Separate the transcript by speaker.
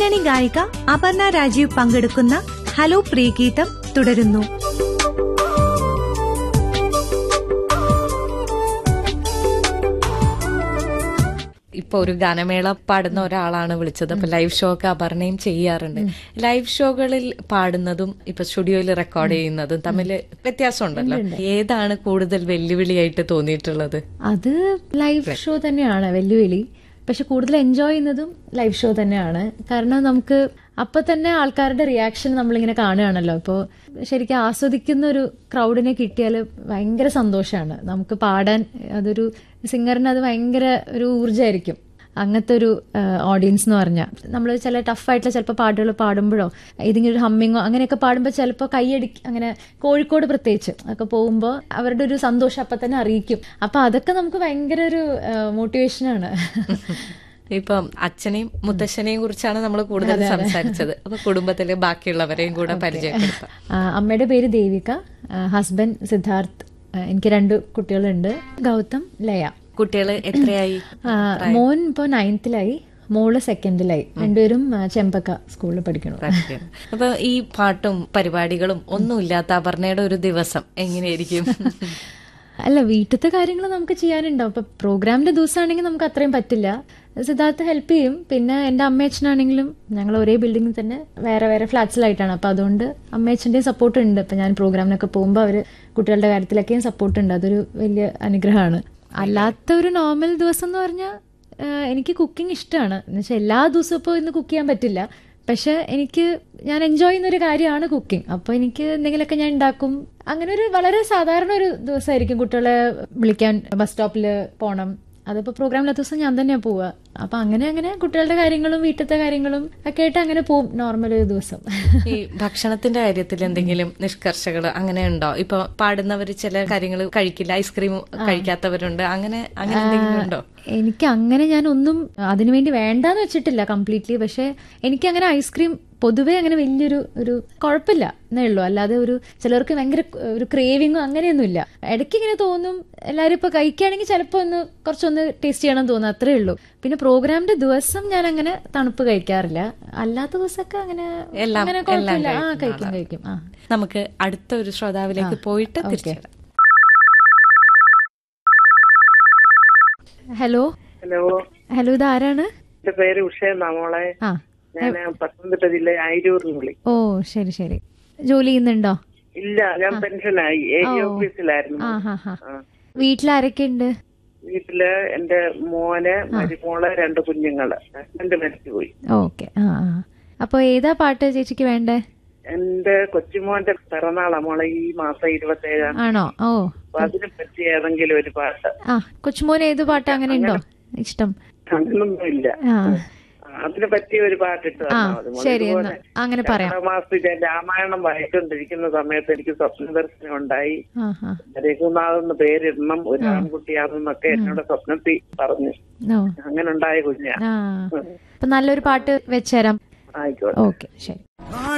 Speaker 1: പിന്നണി ഗായിക അപർണ രാജീവ് പങ്കെടുക്കുന്ന ഹലോ പ്രിയഗീതം തുടരുന്നു
Speaker 2: ഇപ്പൊ ഒരു ഗാനമേള പാടുന്ന ഒരാളാണ് വിളിച്ചത് അപ്പൊ ലൈവ് ഷോ ഒക്കെ അപർണയും ചെയ്യാറുണ്ട് ലൈവ് ഷോകളിൽ പാടുന്നതും ഇപ്പൊ സ്റ്റുഡിയോയിൽ റെക്കോർഡ് ചെയ്യുന്നതും തമ്മിൽ വ്യത്യാസമുണ്ടല്ലോ ഏതാണ് കൂടുതൽ വെല്ലുവിളിയായിട്ട് തോന്നിയിട്ടുള്ളത്
Speaker 3: അത് ലൈവ് ഷോ തന്നെയാണ് വെല്ലുവിളി പക്ഷെ കൂടുതൽ എൻജോയ് ചെയ്യുന്നതും ലൈവ് ഷോ തന്നെയാണ് കാരണം നമുക്ക് അപ്പൊ തന്നെ ആൾക്കാരുടെ റിയാക്ഷൻ നമ്മളിങ്ങനെ കാണുകയാണല്ലോ ഇപ്പോൾ ശരിക്കും ആസ്വദിക്കുന്ന ഒരു ക്രൗഡിനെ കിട്ടിയാൽ ഭയങ്കര സന്തോഷമാണ് നമുക്ക് പാടാൻ അതൊരു സിംഗറിന് അത് ഭയങ്കര ഒരു ഊർജ്ജമായിരിക്കും അങ്ങനത്തെ ഒരു ഓഡിയൻസ് എന്ന് പറഞ്ഞാൽ നമ്മൾ ചില ടഫായിട്ടുള്ള ചിലപ്പോൾ പാട്ടുകൾ പാടുമ്പോഴോ ഏതെങ്കിലും ഒരു ഹമ്മിങ്ങോ അങ്ങനെയൊക്കെ പാടുമ്പോൾ ചിലപ്പോൾ കൈയടി അങ്ങനെ കോഴിക്കോട് പ്രത്യേകിച്ച് ഒക്കെ പോകുമ്പോൾ അവരുടെ ഒരു സന്തോഷം അപ്പം തന്നെ അറിയിക്കും അപ്പം അതൊക്കെ നമുക്ക് ഭയങ്കര ഒരു മോട്ടിവേഷനാണ്
Speaker 2: ഇപ്പം അച്ഛനെയും മുത്തശ്ശനെയും കുറിച്ചാണ് നമ്മൾ കൂടുതൽ സംസാരിച്ചത് അപ്പൊ കുടുംബത്തിലെ ബാക്കിയുള്ളവരെയും കൂടെ പരിചയപ്പെടുത്താം
Speaker 3: ആ, അമ്മയുടെ പേര് ദേവിക ഹസ്ബൻഡ് സിദ്ധാർത്ഥ് ആ, എനിക്ക് രണ്ട് കുട്ടികളുണ്ട് ഗൗതം ലയ
Speaker 2: കുട്ടികൾ എത്രയായി
Speaker 3: ആ, മോൻ ഇപ്പോൾ നയൻത്തിലായി മോള് സെക്കൻഡിലായി രണ്ടുപേരും ആ, ചെമ്പക്ക സ്കൂളിൽ പഠിക്കണം
Speaker 2: പ്രാക്ടിക്കൽ. അപ്പൊ ഈ പാട്ടും പരിപാടികളും ഒന്നുമില്ലാത്ത അപർണയുടെ ഒരു ദിവസം എങ്ങനെയായിരിക്കും
Speaker 3: അല്ല വീട്ടിലത്തെ കാര്യങ്ങൾ നമുക്ക് ചെയ്യാനുണ്ടാവും ഇപ്പൊ പ്രോഗ്രാമിന്റെ ദിവസമാണെങ്കിൽ നമുക്ക് അത്രയും പറ്റില്ല സിദ്ധാർത്ഥ ഹെൽപ്പ് ചെയ്യും പിന്നെ എൻ്റെ അമ്മയച്ഛനാണെങ്കിലും ഞങ്ങൾ ഒരേ ബിൽഡിങ്ങിൽ തന്നെ വേറെ വേറെ ഫ്ലാറ്റ്സിലായിട്ടാണ് അപ്പൊ അതുകൊണ്ട് അമ്മയച്ഛൻ്റെയും സപ്പോർട്ട് ഉണ്ട് ഇപ്പൊ ഞാൻ പ്രോഗ്രാമിനൊക്കെ പോകുമ്പോൾ അവർ കുട്ടികളുടെ കാര്യത്തിലൊക്കെയും സപ്പോർട്ട് ഉണ്ട് അതൊരു വലിയ അനുഗ്രഹമാണ് അല്ലാത്ത ഒരു നോർമൽ ദിവസം എന്ന് പറഞ്ഞാൽ എനിക്ക് കുക്കിംഗ് ഇഷ്ടമാണ് എന്നുവെച്ചാൽ എല്ലാ ദിവസവും ഇപ്പോൾ ഇന്ന് കുക്ക് ചെയ്യാൻ പറ്റില്ല പക്ഷെ എനിക്ക് ഞാൻ എൻജോയ് ചെയ്യുന്ന ഒരു കാര്യമാണ് കുക്കിംഗ് അപ്പോൾ എനിക്ക് എന്തെങ്കിലുമൊക്കെ ഞാൻ ഉണ്ടാക്കും അങ്ങനെ ഒരു വളരെ സാധാരണ ഒരു ദിവസമായിരിക്കും കുട്ടികളെ വിളിക്കാൻ ബസ് സ്റ്റോപ്പിൽ പോകണം അതിപ്പോൾ പ്രോഗ്രാമില്ലാത്ത ദിവസം ഞാൻ തന്നെയാണ് പോവുക അപ്പം അങ്ങനെ അങ്ങനെ കുട്ടികളുടെ കാര്യങ്ങളും വീട്ടിലത്തെ കാര്യങ്ങളും ഒക്കെ ആയിട്ട് അങ്ങനെ പോവും നോർമൽ ഒരു ദിവസം
Speaker 2: ഈ ഭക്ഷണത്തിന്റെ കാര്യത്തിൽ എന്തെങ്കിലും നിഷ്കർഷകൾ അങ്ങനെ ഉണ്ടോ ഇപ്പൊ പാടുന്നവർ ചില കാര്യങ്ങൾ കഴിക്കില്ല ഐസ്ക്രീം കഴിക്കാത്തവരുണ്ട് അങ്ങനെ അങ്ങനെ എന്തെങ്കിലും ഉണ്ടോ
Speaker 3: എനിക്ക് അങ്ങനെ ഞാൻ ഒന്നും അതിനുവേണ്ടി വേണ്ടാന്ന് വെച്ചിട്ടില്ല കംപ്ലീറ്റ്ലി പക്ഷെ എനിക്ക് അങ്ങനെ ഐസ്ക്രീം പൊതുവേ അങ്ങനെ വലിയൊരു ഒരു കുഴപ്പമില്ല എന്നേ ഉള്ളൂ അല്ലാതെ ഒരു ചിലർക്ക് ഭയങ്കര ഒരു ക്രേവിങ്ങോ അങ്ങനെയൊന്നുമില്ല ഇടയ്ക്ക് ഇങ്ങനെ തോന്നും എല്ലാവരും ഇപ്പൊ കഴിക്കുകയാണെങ്കിൽ ചിലപ്പോൾ ഒന്ന് കുറച്ചൊന്ന് ടേസ്റ്റ് ചെയ്യണം തോന്നും അത്രേ ഉള്ളൂ പിന്നെ പ്രോഗ്രാമിന്റെ ദിവസം ഞാൻ അങ്ങനെ തണുപ്പ് കഴിക്കാറില്ല അല്ലാത്ത ദിവസമൊക്കെ അങ്ങനെ
Speaker 2: എല്ലാം-
Speaker 3: അങ്ങനെ
Speaker 2: എല്ലാം
Speaker 3: കുഴപ്പമില്ല ആ
Speaker 2: കഴിക്കുന്ന
Speaker 3: കഴിക്കും
Speaker 2: ആളാണ്.
Speaker 3: കഴിക്കും ആ
Speaker 2: നമുക്ക് അടുത്ത ഒരു ശ്രോതാവിലേക്ക് പോയിട്ട് തിരിച്ചു വരാം.
Speaker 3: ഹലോ
Speaker 4: ഹലോ
Speaker 3: ഹലോ ഇത് ആരാണ്
Speaker 4: എന്റെ പേര് ഉഷ എന്നാ മോളെ
Speaker 3: ആ
Speaker 4: ഞാൻ പത്തനംതിട്ട ജില്ല ആയിരൂറിൽ വിളി
Speaker 3: ഓ ശരി ശരി ജോലി ചെയ്യുന്നുണ്ടോ
Speaker 4: ഇല്ല ഞാൻ പെൻഷനായി എ
Speaker 3: ഓ.
Speaker 4: ഓഫീസിലായിരുന്നു
Speaker 3: ആ ഹാ ഹാ
Speaker 4: ആ.
Speaker 3: വീട്ടിലാരൊക്കെ ഉണ്ട്
Speaker 4: വീട്ടില് എന്റെ മോന് മരുമോള് രണ്ട് കുഞ്ഞുങ്ങള് ഹസ്ബൻഡ് മരിച്ചുപോയി
Speaker 3: ഓക്കെ ആ ആ അപ്പോൾ ഏതാ പാട്ട് ചേച്ചിക്ക് വേണ്ടേ
Speaker 4: എന്റെ കൊച്ചുമോന്റെ പിറന്നാളാ മോളെ ഈ മാസം ഇരുപത്തേഴാം
Speaker 3: ആണോ ഓ
Speaker 4: അപ്പൊ അതിനെ പറ്റി ഏതെങ്കിലും ഒരു പാട്ട്
Speaker 3: ആ കൊച്ചുമോൻ ഏത് പാട്ട് അങ്ങനെ ഉണ്ടോ ഇഷ്ടം
Speaker 4: അങ്ങനൊന്നുമില്ല
Speaker 3: ആ
Speaker 4: അതിനെ പറ്റിയ ഒരു പാട്ടിട്ട്
Speaker 3: ആ
Speaker 4: തന്നാ മതി മോളെ.
Speaker 3: ശരി
Speaker 4: ഇതുപോലെ
Speaker 3: എന്നാ അങ്ങനെ പറയാം
Speaker 4: രണ്ടാം മാസത്തിൽ ഞാൻ രാമായണം വായിച്ചുകൊണ്ടിരിക്കുന്ന സമയത്ത് എനിക്ക് സ്വപ്ന ദർശനം ഉണ്ടായി
Speaker 3: ആ ആ
Speaker 4: രഘുനാഥെന്ന് പേരിടണം ഒരു ആൺകുട്ടിയാണെന്നൊക്കെ എന്നോട് സ്വപ്നത്തിൽ പറഞ്ഞു
Speaker 3: ഓ
Speaker 4: അങ്ങനെ ഉണ്ടായ കുഞ്ഞാ
Speaker 3: ആ അപ്പൊ നല്ലൊരു പാട്ട് വെച്ചുതരാം
Speaker 4: ആയിക്കോട്ടെ
Speaker 3: ഓക്കെ ശരി